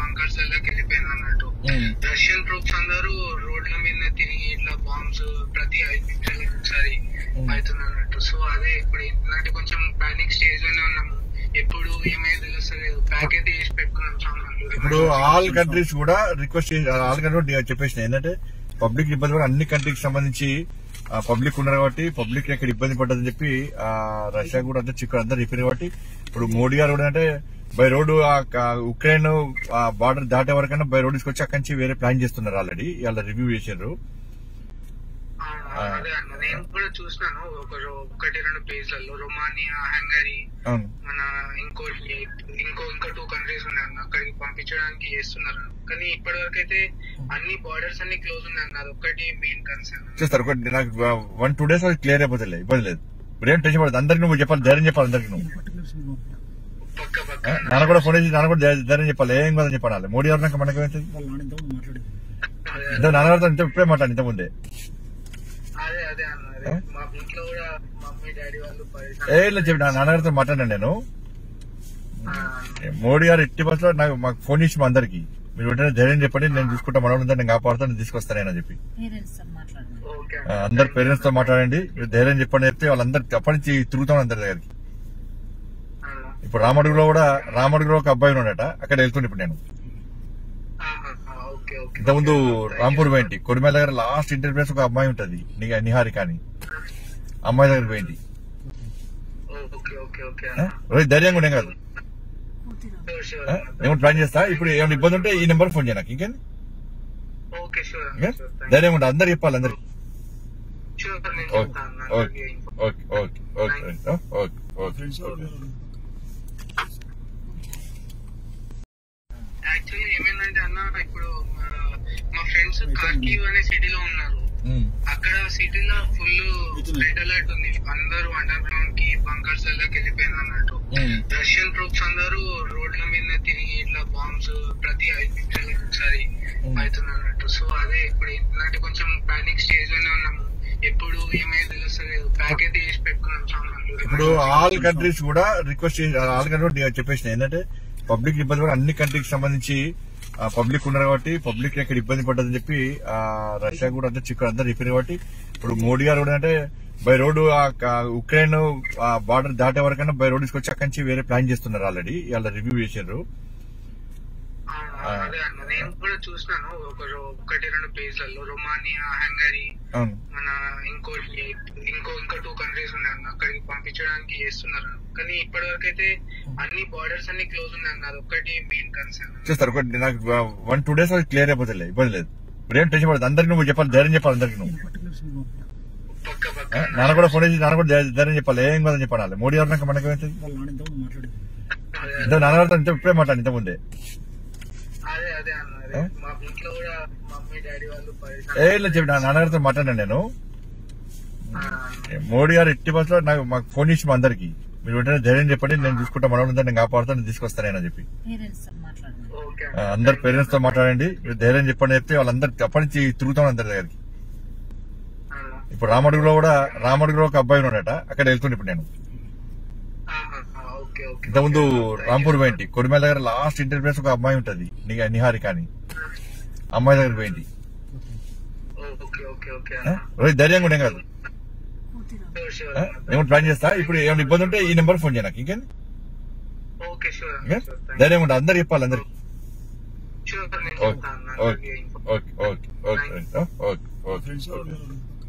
Bunkers లోకి వెళ్ళిపోయింది అన్నట్టు ఉమ్. రష్యన్ ట్రూప్స్ అందరూ రోడ్ల మీద తిరిగి ఇట్లా బాంబ్స్ ప్రతి ఐదు నిమిషాలకు ఒకసారి ఉమ్. అవుతుంది అన్నట్టు సో అదే ఇప్పుడు ఏంటంటే కొంచెం పానిక్ స్టేజ్ లోనే ఉన్నాము ఎప్పుడు ఏమైతే తెలుస్తలేదు ప్యాక్ అయితే చేసి పెట్టుకున్నాం సామాన్లు ఇప్పుడు ఆల్ కంట్రీస్ కూడా రిక్వెస్ట్ ఆల్ కంట్రీ చెప్పేసిన ఏంటంటే పబ్లిక్ ఇబ్బంది కూడా అన్ని కంట్రీకి సంబంధించి పబ్లిక్ ఉన్నారు కాబట్టి పబ్లిక్ ఎక్కడ ఇబ్బంది పడ్డదని చెప్పి ఆ, రష్యా కూడా అంతా చిక్కు అందరు చెప్పారు కాబట్టి ఇప్పుడు మోడీ గారు కూడా అంటే బై రోడ్డు ఉక్రెయిన్ బార్డర్ దాటే వరకైనా బై రోడ్ తీసుకొచ్చి అక్కడి నుంచి వేరే ప్లాన్ చేస్తున్నారు ఆల్రెడీ ఇవాళ రివ్యూ చేశారు ఆ, అదే అన్న నేను కూడా చూసినాను ఒక రో- ఒకటి రెండు పేజ్లలో రొమానియా హంగరీ అవును మన ఇంకోటి ఇంకో ఇంకా టూ కంట్రీస్ ఉన్నాయి అన్న అక్కడికి పంపించడానికి చేస్తున్నారు కానీ ఇప్పటి వరకు అయితే అన్ని బార్డర్స్ అన్ని క్లోజ్ ఉన్నాయి అన్న అదొక్కటి మెయిన్ కన్సర్న్ చేస్తారు ఒకటి నాకు వన్ టూ డేస్ క్లియర్ అయిపోతుంది ఇబ్బంది లేదు ఇప్పుడు ఏం టెన్షన్ పడదు అందరికి నువ్వు చెప్పాలి ధైర్యం చెప్పాలి అందరికి నువ్వు పక్క పక్క ఆ, నాన్న కూడా ఫోన్ చేసి నాన్న కూడా ధైర్యం- ధైర్యం చెప్పాలి ఏం కాదని చెప్పాలి మోడీ ఎవరినాక మనకి ఏమవుతుంది వాళ్ళ నాన్న ఇంతకుముందు మాట్లాడింది అదే ఇంత నాన్నగారితో ఇంత ఇప్పుడే మాట్లాడి ఇంత ముందే అదే అదే అన్న అదే ఆ? మా ఇంట్లో కూడా మమ్మీ డాడీ వాళ్ళు ఏ ఇలా చెప్పి నా నాన్నగారితో మాట్లాడాను నేను మోడీ గారు ఎట్టి బస్సులో నాకు మాకు ఫోన్ చేసి మా అందరికి మీరు వెంటనే ధైర్యం చెప్పండి నేను చూసుకుంటా మనోడు నేను కాపాడుతాను నేను తీసుకొస్తానని చెప్పి పేరెంట్స్ తో మాట్లాడండి ఓకే ఆ, అందరు పేరెంట్స్ తో మాట్లాడండి మీరు ధైర్యం చెప్పండి చెప్తే వాళ్ళందరూ అప్పటి నుంచి తిరుగుతాం అందరి దగ్గరికి అన్న ఇప్పుడు రామడుగులో కూడా రామడుగులో ఒక అబ్బాయి ఉన్నాడట అక్కడ వెళ్తుండే ఇప్పుడు నేను ఆహా, ఆ, ఓకే ఓకే ఇంతకుముందు రాంపూర్ పోయింటి కొడిమేల దగ్గర లాస్ట్ ఇంటర్వ్యూస్ ఒక అమ్మాయి ఉంటది ని- నిహారిక అని అమ్మాయి దగ్గర పోయింది ఓకే ఓకే ఓకే ఆ? రోజు ధైర్యంగా ఉండే కాదు షూర్ షూర్ ఆ? నేను ప్లాన్ చేస్తా ఇప్పుడు ఏమైనా ఇబ్బంది ఉంటే ఈ నెంబర్ ఫోన్ చేయను ఇంకేంది ఓకే షూర్ ఓకే? అన్న షూర్ ధైర్యంగా ఉంటుంది అందరు చెప్పాలి అందరికి షూర్ నేను ఓకే చెప్తాను అన్న ఓకే అందరికీ info. Okay okay okay okay okay friends okay actually ఏమైందంటే అన్న ఇప్పుడు మా- మా ఫ్రెండ్స్ కార్కీవ్ అనే సిటీలో ఉన్నారు ఉమ్. అక్కడ సిటీలో ఫుల్ రెడ్ అలర్ట్ ఉంది అందరూ అండర్ గ్రౌండ్ కి బంకర్స్ లోకి వెళ్ళిపోయింది అన్నట్టు ఉమ్. రష్యన్ ట్రూప్స్ అందరూ రోడ్ల మీద తిరిగి ఇట్లా బాంబ్స్ ప్రతి ఐదు నిమిషాలకు ఒకసారి Hmm. అవుతుంది అన్నట్టు సో అదే ఇప్పుడు ఏంటంటే కొంచెం పానిక్ స్టేజ్ లోనే ఉన్నాము ఎప్పుడు ఏమైతే తెలుస్తలేదు ప్యాక్ అయితే చేసి పెట్టుకున్నాం సామాన్లు ఇప్పుడు ఆల్ కంట్రీస్ కూడా రిక్వెస్ట్ ఆల్ కంట్రీ చెప్పేసిన ఏంటంటే పబ్లిక్ ఇబ్బంది కూడా అన్ని కంట్రీకి సంబంధించి పబ్లిక్ ఉన్నారు కాబట్టి పబ్లిక్ ఎక్కడ ఇబ్బంది పడ్డదని చెప్పి ఆ, రష్యా కూడా అంతా చిక్కు అందరు చెప్పారు కాబట్టి ఇప్పుడు మోడీ గారు కూడా అంటే బై రోడ్డు ఉక్రెయిన్ బార్డర్ దాటే వరకైనా బై రోడ్ తీసుకొచ్చి అక్కడి నుంచి వేరే ప్లాన్ చేస్తున్నారు ఆల్రెడీ ఇవాళ రివ్యూ చేశారు ఆ, అదే అన్న నేను కూడా చూసినాను ఒక రో- ఒకటి రెండు పేజ్లలో రొమానియా హంగరీ అవును మన ఇంకోటి ఇంకో ఇంకా టూ కంట్రీస్ ఉన్నాయి అన్న అక్కడికి పంపించడానికి చేస్తున్నారు కానీ ఇప్పటి వరకు అయితే అన్ని బార్డర్స్ అన్ని క్లోజ్ ఉన్నాయి అన్న అదొక్కటి మెయిన్ కన్సర్న్ చేస్తారు ఒకటి నాకు వన్ టూ డేస్ క్లియర్ అయిపోతుంది ఇబ్బంది లేదు ఇప్పుడు ఏం టెన్షన్ పడదు అందరికి నువ్వు చెప్పాలి ధైర్యం చెప్పాలి అందరికి నువ్వు పక్క ఆ, పక్క నాన్న కూడా ఫోన్ చేసి నాన్న కూడా ధైర్యం- ధైర్యం చెప్పాలి ఏం కాదని చెప్పాలి మోడీ ఎవరినాక మనకి ఏమవుతుంది వాళ్ళ నాన్న ఇంతకుముందు మాట్లాడింది అదే ఇంత నాన్నగారితో ఇంత ఇప్పుడే మాట్లాడి ఇంత ముందే అదే అదే అన్న అదే ఆ? మా ఇంట్లో కూడా మమ్మీ డాడీ వాళ్ళు ఏ ఇలా చెప్పి నా నాన్నగారితో మాట్లాడాను నేను మోడీ గారు ఎట్టి బస్సులో నాకు మాకు ఫోన్ చేసి మా అందరికి మీరు వెంటనే ధైర్యం చెప్పండి నేను చూసుకుంటా మనోడు నేను కాపాడుతాను నేను తీసుకొస్తానని చెప్పి పేరెంట్స్ తో మాట్లాడండి ఓకే ఆ, అందరు పేరెంట్స్ తో మాట్లాడండి మీరు ధైర్యం చెప్పండి చెప్తే వాళ్ళందరూ అప్పటి నుంచి తిరుగుతాం అందరి దగ్గరికి అన్న ఇప్పుడు రామడుగులో కూడా రామడుగులో ఒక అబ్బాయి ఉన్నాడట అక్కడ వెళ్తుండే ఇప్పుడు నేను ఆహా, ఆ, ఓకే ఓకే ఇంతకుముందు రాంపూర్ పోయింటి కొడిమేల దగ్గర లాస్ట్ ఇంటర్వ్యూస్ ఒక అమ్మాయి ఉంటది ని- నిహారిక అని అమ్మాయి దగ్గర పోయింది ఓకే ఓకే ఓకే ఆ? రోజు ధైర్యంగా ఉండే కాదు షూర్ షూర్ ఆ? నేను ప్లాన్ చేస్తా ఇప్పుడు ఏమైనా ఇబ్బంది ఉంటే ఈ నెంబర్ ఫోన్ చేయను ఇంకేంది ఓకే షూర్ ఓకే? షూర్ ధైర్యం ఉంటుంది అందరు చెప్పాలి అందరికి షూర్ నేను ఓకే చెప్తాను అన్న ఓకే అందరికీ info. Okay okay okay okay okay friends